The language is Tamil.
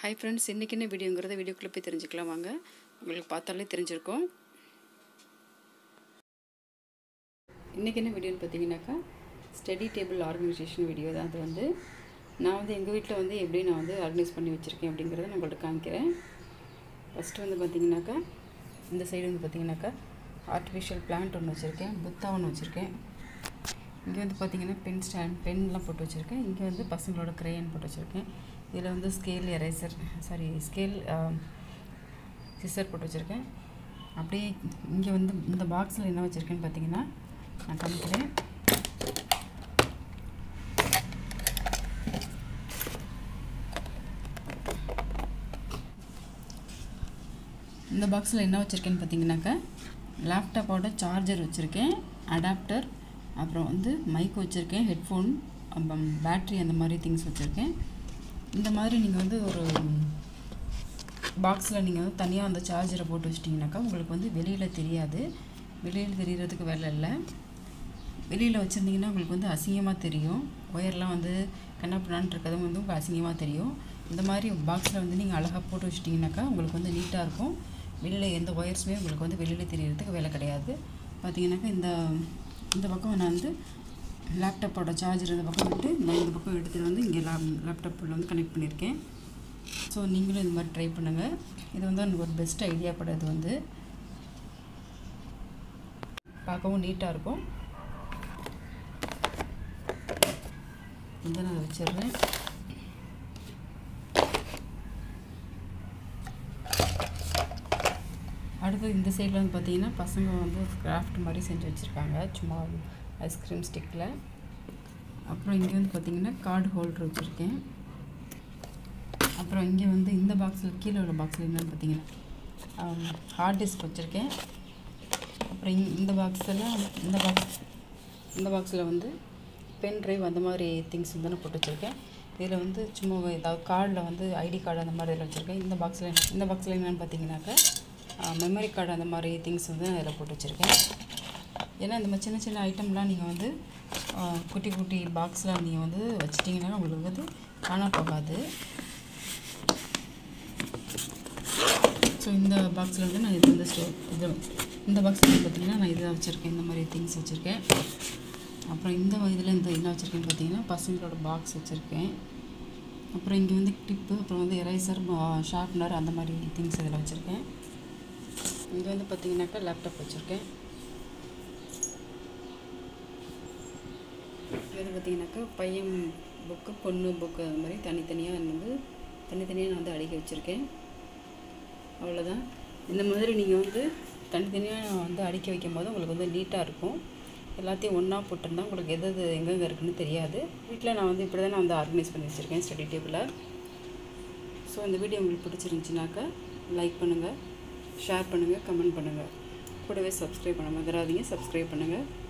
ஹாய் ஃப்ரெண்ட்ஸ் இன்றைக்கி என்ன வீடியோங்கிறத வீடியோக்குள்ளே போய் தெரிஞ்சுக்கலாம் வாங்க உங்களுக்கு பார்த்தாலே தெரிஞ்சிருக்கும் இன்றைக்கி என்ன வீடியோன்னு பார்த்தீங்கன்னாக்கா ஸ்டடி டேபிள் ஆர்கனைசேஷன் வீடியோ தான் அது வந்து நான் வந்து எங்கள் வீட்டில் வந்து எப்படி நான் வந்து ஆர்கனைஸ் பண்ணி வச்சுருக்கேன் அப்படிங்கிறத நான் உங்கள்கிட்ட காமிக்கிறேன் ஃபஸ்ட்டு வந்து பார்த்தீங்கன்னாக்கா இந்த சைடு வந்து பார்த்தீங்கன்னாக்கா ஆர்டிஃபிஷியல் பிளான்ட் ஒன்று வச்சுருக்கேன் புத்தா ஒன்று வச்சுருக்கேன் இங்கே வந்து பார்த்தீங்கன்னா பென் ஸ்டாண்ட் பென்லாம் போட்டு வச்சுருக்கேன் இங்கே வந்து பசங்களோட க்ரேயன் போட்டு வச்சுருக்கேன் இதில் வந்து scale eraser sorry scale scissor போட்டு வச்சுருக்கேன் அப்படியே இங்கே வந்து இந்த பாக்ஸில் என்ன வச்சுருக்கேன்னு பார்த்தீங்கன்னா நான் காமிக்கிறேன் இந்த பாக்ஸில் என்ன வச்சுருக்கேன்னு பார்த்தீங்கன்னாக்கா லேப்டாப்போட சார்ஜர் வச்சுருக்கேன் அடாப்டர் அப்புறம் வந்து மைக் வச்சுருக்கேன் ஹெட்ஃபோன் அப்புறம் பேட்ரி அந்த மாதிரி திங்ஸ் வச்சுருக்கேன் இந்த மாதிரி நீங்கள் வந்து ஒரு பாக்ஸில் நீங்கள் வந்து தனியாக அந்த சார்ஜரை போட்டு வச்சிட்டிங்கனாக்கா உங்களுக்கு வந்து வெளியில் தெரியாது வெளியில் தெரியறதுக்கு வேலை இல்லை வெளியில் வச்சுருந்தீங்கன்னா உங்களுக்கு வந்து அசிங்கமாக தெரியும் ஒயர்லாம் வந்து கண்ணாப்பிடான்னு இருக்கிறது வந்து உங்களுக்கு அசிங்கமாக தெரியும் இந்த மாதிரி பாக்ஸில் வந்து நீங்கள் அழகாக போட்டு வச்சிட்டிங்கனாக்கா உங்களுக்கு வந்து நீட்டாக இருக்கும் வெளியில் எந்த ஒயர்ஸுமே உங்களுக்கு வந்து வெளியில் தெரியறதுக்கு வேலை கிடையாது பார்த்தீங்கன்னாக்கா இந்த இந்த பக்கம் நான் வந்து லேப்டாப்போட சார்ஜர் இந்த பக்கம் விட்டு நான் இந்த பக்கம் எடுத்துகிட்டு வந்து இங்கே லேப் லேப்டாப்பில் வந்து கனெக்ட் பண்ணியிருக்கேன் ஸோ நீங்களும் இந்த மாதிரி ட்ரை பண்ணுங்கள் இது வந்து எனக்கு ஒரு பெஸ்ட் ஐடியா படுறது வந்து பார்க்கவும் நீட்டாக இருக்கும் வந்து நான் வச்சிடுறேன் அடுத்து இந்த சைடில் வந்து பார்த்தீங்கன்னா பசங்க வந்து கிராஃப்ட் மாதிரி செஞ்சு வச்சுருக்காங்க சும்மா ஐஸ்கிரீம் ஸ்டிக்கில் அப்புறம் இங்கே வந்து பார்த்தீங்கன்னா கார்டு ஹோல்டர் வச்சுருக்கேன் அப்புறம் இங்கே வந்து இந்த பாக்ஸில் கீழே உள்ள பாக்ஸில் என்னென்னு பார்த்தீங்கன்னா ஹார்ட் டிஸ்க் வச்சுருக்கேன் அப்புறம் இங் இந்த பாக்ஸில் இந்த பாக்ஸ் இந்த பாக்ஸில் வந்து பென் ட்ரைவ் அந்த மாதிரி திங்ஸ் வந்து நான் போட்டு வச்சுருக்கேன் இதில் வந்து சும்மா ஏதாவது கார்டில் வந்து ஐடி கார்டு அந்த மாதிரி இதில் வச்சுருக்கேன் இந்த பாக்ஸில் இந்த பாக்ஸில் என்னென்னு பார்த்தீங்கன்னாக்கா மெமரி கார்டு அந்த மாதிரி திங்ஸ் வந்து நான் இதில் போட்டு வச்சுருக்கேன் ஏன்னா இந்த மாதிரி சின்ன சின்ன ஐட்டம்லாம் நீங்கள் வந்து குட்டி குட்டி பாக்ஸில் நீங்கள் வந்து வச்சிட்டிங்கன்னா உங்களுக்கு வந்து காணா போகாது ஸோ இந்த பாக்ஸில் வந்து நான் இது வந்து ஸ்டோ இது இந்த பாக்ஸில் வந்து பார்த்திங்கன்னா நான் இதை வச்சுருக்கேன் இந்த மாதிரி திங்ஸ் வச்சுருக்கேன் அப்புறம் இந்த இதில் இந்த என்ன வச்சுருக்கேன்னு பார்த்தீங்கன்னா பசங்களோட பாக்ஸ் வச்சுருக்கேன் அப்புறம் இங்கே வந்து கிளிப்பு அப்புறம் வந்து எரேசர் ஷார்ப்னர் அந்த மாதிரி திங்ஸ் இதில் வச்சுருக்கேன் இங்கே வந்து பார்த்தீங்கன்னாக்கா லேப்டாப் வச்சுருக்கேன் இது பார்த்தீங்கன்னாக்கா பையன் புக்கு பொண்ணு புக்கு அது மாதிரி தனித்தனியாக வந்து தனித்தனியாக நான் வந்து அடுக்கி வச்சுருக்கேன் அவ்வளோதான் இந்த மாதிரி நீங்கள் வந்து தனித்தனியாக வந்து அடுக்கி வைக்கும் போது உங்களுக்கு வந்து நீட்டாக இருக்கும் எல்லாத்தையும் ஒன்றா போட்டிருந்தா உங்களுக்கு எது எது எங்கெங்கே இருக்குன்னு தெரியாது வீட்டில் நான் வந்து இப்படி தான் நான் வந்து ஆர்கனைஸ் பண்ணி வச்சுருக்கேன் ஸ்டடி டேபிளில் ஸோ இந்த வீடியோ உங்களுக்கு பிடிச்சிருந்துச்சினாக்கா லைக் பண்ணுங்கள் ஷேர் பண்ணுங்கள் கமெண்ட் பண்ணுங்கள் கூடவே சப்ஸ்கிரைப் பண்ண மறந்துடாதீங்க சப்ஸ்கிரைப் பண்ணுங்கள்